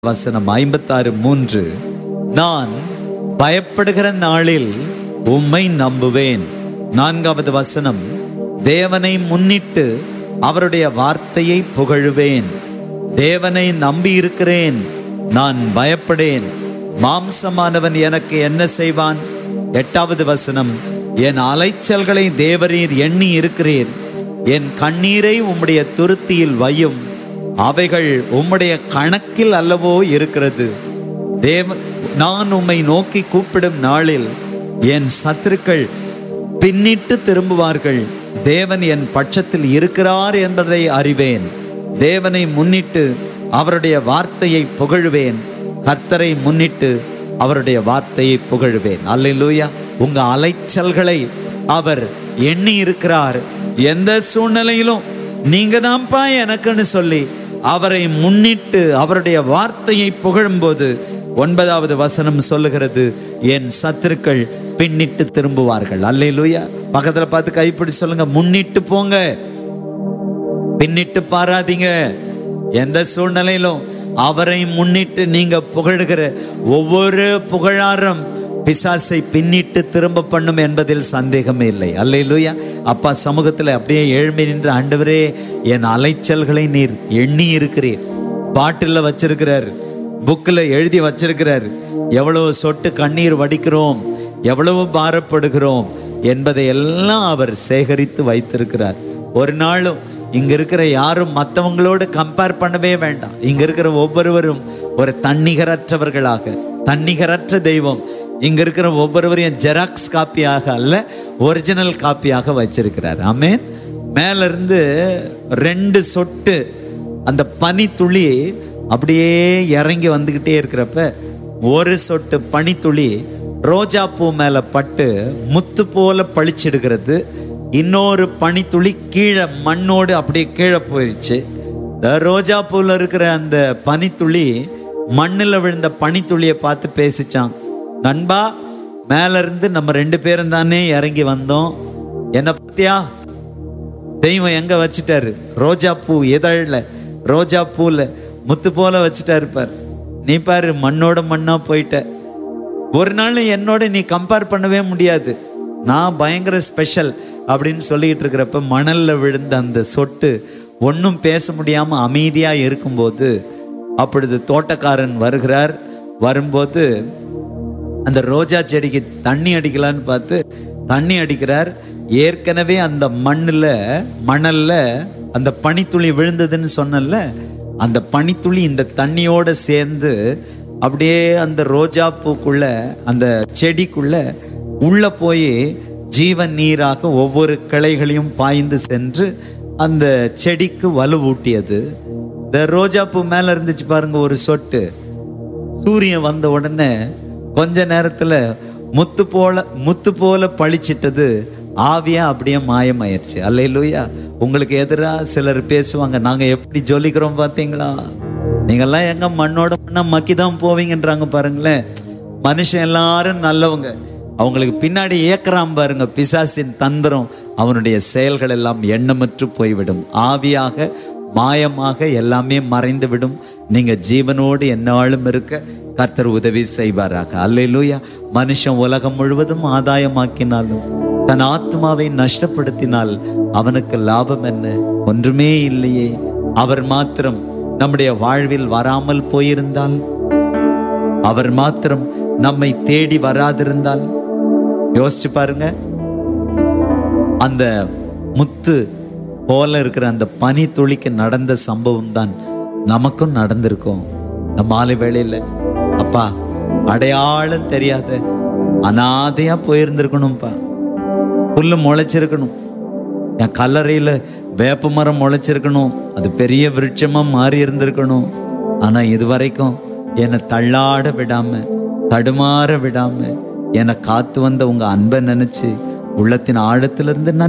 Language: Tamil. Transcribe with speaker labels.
Speaker 1: வசனம் ஐம்பத்தாறு மூன்று நான் பயப்படுகிற நாளில் உம்மை நம்புவேன் நான்காவது வசனம் தேவனை முன்னிட்டு அவருடைய வார்த்தையை புகழுவேன் தேவனை நம்பி இருக்கிறேன் நான் பயப்படேன் மாம்சமானவன் எனக்கு என்ன செய்வான் எட்டாவது வசனம் என் அலைச்சல்களை தேவரீர் எண்ணி இருக்கிறீர் என் கண்ணீரை உம்முடைய துருத்தியில் வையும் அவைகள் உம்முடைய கணக்கில் அல்லவோ இருக்கிறது தேவ நான் உம்மை நோக்கி கூப்பிடும் நாளில் என் சத்துருக்கள் பின்னிட்டு திரும்புவார்கள் தேவன் என் பட்சத்தில் இருக்கிறார் என்பதை அறிவேன் தேவனை முன்னிட்டு அவருடைய வார்த்தையை புகழுவேன் கர்த்தரை முன்னிட்டு அவருடைய வார்த்தையை புகழுவேன் அல்லேலூயா உங்க அலைச்சல்களை அவர் எண்ணி இருக்கிறார் எந்த சூழ்நிலையிலும் நீங்க தான்ப்பா எனக்குன்னு சொல்லி அவரை முன்னிட்டு அவருடைய வார்த்தையை புகழும்போது ஒன்பதாவது வசனம் சொல்லுகிறது என் சத்துருக்கள் பின்னிட்டு திரும்புவார்கள் அல்லேலூயா பக்கத்துல பார்த்து கைப்பிடி சொல்லுங்க முன்னிட்டு போங்க பின்னிட்டு பாராதீங்க எந்த சூழ்நிலையிலும் அவரை முன்னிட்டு நீங்க புகழுகிற ஒவ்வொரு புகழாரம் பிசாசை பின்னிட்டு திரும்ப பண்ணும் என்பதில் சந்தேகமே இல்லை அல்லேலூயா அப்பா சமூகத்தில் அப்படியே ஏழ்மை நின்று ஆண்டவரே என் அலைச்சல்களை நீர் எண்ணி இருக்கிறீர் பாட்டில் வச்சிருக்கிறார் புக்கில் எழுதி வச்சிருக்கிறார் எவ்வளவு சொட்டு கண்ணீர் வடிக்கிறோம் எவ்வளவு பாரப்படுகிறோம் என்பதை எல்லாம் அவர் சேகரித்து வைத்திருக்கிறார் ஒரு நாளும் இங்க இருக்கிற யாரும் மற்றவங்களோடு கம்பேர் பண்ணவே வேண்டாம் இங்க இருக்கிற ஒவ்வொருவரும் ஒரு தன்னிகரற்றவர்களாக தன்னிகரற்ற தெய்வம் இங்க இருக்கிற ஒவ்வொருவரையும் ஜெராக்ஸ் காப்பியாக அல்ல ஒரிஜினல் காப்பியாக வச்சிருக்கிறார் ஆமென் மேல இருந்து ரெண்டு சொட்டு அந்த பனி துளி அப்படியே இறங்கி வந்துக்கிட்டே இருக்கிறப்ப ஒரு சொட்டு பனித்துளி ரோஜா பூ மேல பட்டு முத்து போல பளிச்சிடுகிறது இன்னொரு பனித்துளி கீழே மண்ணோடு அப்படியே கீழே போயிடுச்சு இந்த ரோஜா பூவில் இருக்கிற அந்த பனித்துளி மண்ணில் விழுந்த பனித்துளியை பார்த்து பேசிச்சான் நண்பா மேல இருந்து நம்ம ரெண்டு பேரும் தானே இறங்கி வந்தோம் என்ன பத்தியா தெய்வம் எங்க வச்சுட்டாரு ரோஜா பூ இதழில் ரோஜா பூல முத்து போல வச்சுட்டாரு பார் நீ பாரு மண்ணோட மண்ணா போயிட்ட ஒரு நாள் என்னோட நீ கம்பேர் பண்ணவே முடியாது நான் பயங்கர ஸ்பெஷல் அப்படின்னு சொல்லிட்டு இருக்கிறப்ப மணல்ல விழுந்த அந்த சொட்டு ஒன்றும் பேச முடியாம அமைதியா இருக்கும்போது அப்பொழுது தோட்டக்காரன் வருகிறார் வரும்போது அந்த ரோஜா செடிக்கு தண்ணி அடிக்கலான்னு பார்த்து தண்ணி அடிக்கிறார் ஏற்கனவே அந்த மண்ணில் மணல்ல அந்த பனித்துளி விழுந்ததுன்னு சொன்னல அந்த பனித்துளி இந்த தண்ணியோட சேர்ந்து அப்படியே அந்த ரோஜா பூக்குள்ள அந்த செடிக்குள்ள உள்ள போய் ஜீவன் நீராக ஒவ்வொரு கிளைகளையும் பாய்ந்து சென்று அந்த செடிக்கு வலுவூட்டியது இந்த ரோஜா பூ மேல இருந்துச்சு பாருங்க ஒரு சொட்டு சூரியன் வந்த உடனே கொஞ்ச நேரத்துல முத்து போல முத்து போல பளிச்சிட்டது ஆவியா அப்படியே மாயமாயிருச்சு அல்லையிலூயா உங்களுக்கு எதிரா சிலர் பேசுவாங்க நாங்க எப்படி ஜொலிக்கிறோம் பாத்தீங்களா நீங்கெல்லாம் எங்க மண்ணோட மண்ணா மக்கி தான் போவீங்கன்றாங்க பாருங்களேன் மனுஷன் எல்லாரும் நல்லவங்க அவங்களுக்கு பின்னாடி ஏக்கறாம் பாருங்க பிசாசின் தந்திரம் அவனுடைய செயல்கள் எல்லாம் எண்ணமற்று போய்விடும் ஆவியாக மாயமாக எல்லாமே மறைந்து விடும் நீங்க ஜீவனோடு எந்நாளும் இருக்க கர்த்தர் உதவி செய்வாராக அல்லேலூயா மனுஷன் உலகம் முழுவதும் ஆதாயமாக்கினாலும் தன் ஆத்மாவை நஷ்டப்படுத்தினால் அவனுக்கு லாபம் என்ன ஒன்றுமே இல்லையே அவர் மாத்திரம் நம்முடைய வாழ்வில் வராமல் போயிருந்தால் அவர் மாத்திரம் நம்மை தேடி வராதிருந்தால் யோசிச்சு பாருங்க அந்த முத்து போல இருக்கிற அந்த பனி துளிக்கு நடந்த சம்பவம் தான் நமக்கும் நடந்திருக்கும் இந்த மாலை வேளையில அப்பா அடையாளம் தெரியாத அனாதையா போயிருந்திருக்கணும்ப்பா புல்லு முளைச்சிருக்கணும் என் கல்லறையில வேப்ப மரம் முளைச்சிருக்கணும் அது பெரிய விருட்சமா மாறி இருந்திருக்கணும் ஆனா இது வரைக்கும் என்னை தள்ளாட விடாம தடுமாற விடாம என்னை காத்து வந்த உங்க அன்பை நினைச்சு உள்ளத்தின் ஆழத்திலிருந்து நான்